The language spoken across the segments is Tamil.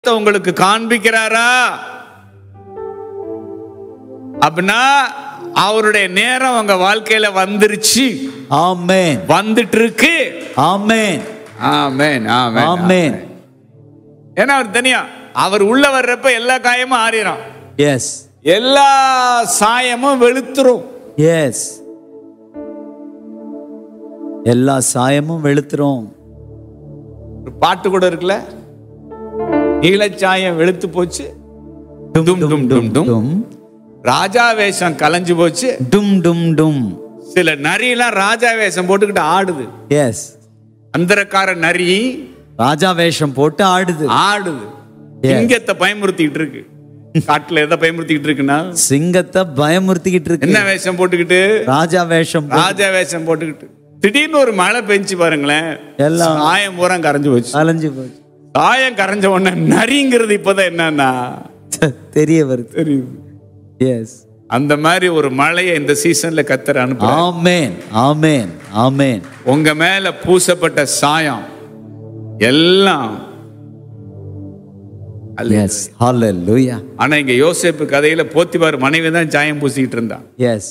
உங்களுக்கு காண்பிக்கிறாரா அப்படின்னா அவருடைய நேரம் உங்க வாழ்க்கையில வந்துருச்சு Amen. வந்துட்டு இருக்கு Amen. ஆமென் ஆமென் Amen. ஏன்னா அவர் தனியா அவர் உள்ள வர்றப்ப எல்லா காயமும் ஆறிடும் Yes. எல்லா சாயமும் வெளுத்துரும் Yes. எல்லா சாயமும் வெளுத்துரும் ஒரு பாட்டு கூட இருக்குல்ல நீலச்சாயம் வெளுத்து போச்சு டும் டும் டும் டும் டும் ராஜா வேஷம் கலைஞ்சு போச்சு டும் டும் டும் சில நரியெல்லாம் ராஜா வேஷம் போட்டுக்கிட்டு ஆடுது எஸ் அந்தரக்கார நரி ராஜா வேஷம் போட்டு ஆடுது ஆடுது Yes. சிங்கத்தை பயமுறுத்திக்கிட்டு இருக்கு காட்டுல எதை பயமுறுத்திக்கிட்டு இருக்குன்னா சிங்கத்தை பயமுறுத்திக்கிட்டு இருக்கு என்ன வேஷம் போட்டுக்கிட்டு ராஜா வேஷம் போ- ராஜா வேஷம் போட்டுக்கிட்டு திடீர்னு ஒரு மழை பெஞ்சு பாருங்களேன் எல்லாம் சாயம் பூரா கரைஞ்சு போச்சு அலைஞ்சு போச்சு சாயம் கரைஞ்ச உடனே நரிங்கிறது இப்பதான் என்னன்னா தெரிய வருது தெரியுது எஸ் அந்த மாதிரி ஒரு மழையை இந்த சீசன்ல கத்தர் அனுப்ப ஆமேன் ஆமேன் ஆமேன் உங்க மேல பூசப்பட்ட சாயம் எல்லாம் அல்ல. எஸ் ஹalleluya ஆனா இங்க யோசேப்பு கதையில போத்திபார் மனைவி தான் சாயம் பூசிக்கிட்டு இருந்தான் எஸ்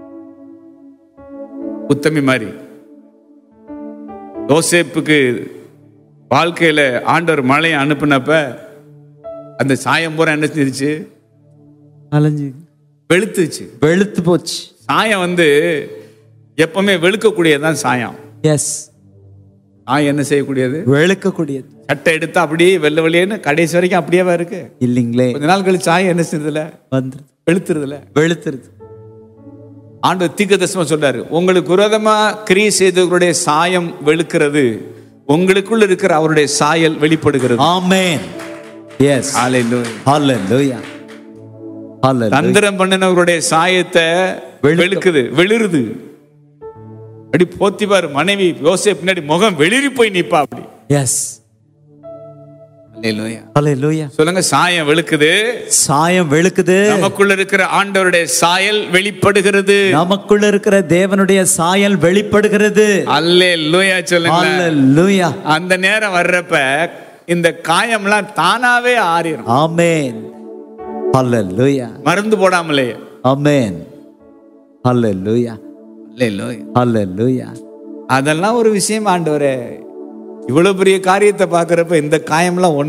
உத்தமி மாதிரி யோசேப்புக்கு வாழ்க்கையில ஆண்டவர் மழையை அனுப்புனப்ப அந்த சாயம் பூரா என்ன செஞ்சிருச்சு அலைஞ்சு வெளுத்துச்சு வெளுத்து போச்சு சாயம் வந்து எப்பவுமே வெளுக்கக்கூடியதுதான் சாயம் எஸ் சாயம் என்ன செய்யக்கூடியது வெளுக்கக்கூடியது சட்டை எடுத்து அப்படியே வெள்ளை வெளியேன்னு கடைசி வரைக்கும் அப்படியேவா இருக்கு இல்லைங்களே கொஞ்ச நாள் கழிச்சு சாயம் என்ன செய்யறதுல வந்துருது வெளுத்துறதுல வெளுத்துருது ஆண்டவர் தீர்க்கதரிசனமா சொல்றாரு உங்களுக்கு விரோதமா கிரியை செய்தவர்களுடைய சாயம் வெளுக்கிறது உங்களுக்குள்ள இருக்கிற அவருடைய சாயல் வெளிப்படுகிறது ஆமேன் எஸ் Hallelujah. ஹalleluya ஹalleluya தந்திரம் பண்ணினவருடைய சாயத்தை வெளுக்க- வெளுக்குது வெளிருது அப்படி போத்திபார் மனைவி யோசேப் பின்னாடி முகம் வெளிரி போய் நிப்பா அப்படி எஸ் Hallelujah. ஹalleluya சொல்லுங்க சாயம் வெளுக்குது சாயம் வெளுக்குது நமக்குள்ள இருக்கிற ஆண்டவருடைய சாயல் வெளிப்படுகிறது நமக்குள்ள இருக்கிற தேவனுடைய சாயல் வெளிப்படுகிறது அல்லே லூயா சொல்லுங்க ஹalleluya அந்த நேரம் வர்றப்ப இந்த காயம்லாம் தானாவே ஆறிடும் ஆமென் ஹalleluya மருந்து போடாமலே ஆமென் ஹalleluya அல்லேலூயா. ஹalleluya அதெல்லாம் ஒரு விஷயம் ஆண்டவரே இவ்வளவு பெரிய காரியத்தை பார்க்கறப்ப இந்த காயம்லாம் ஒண்ணு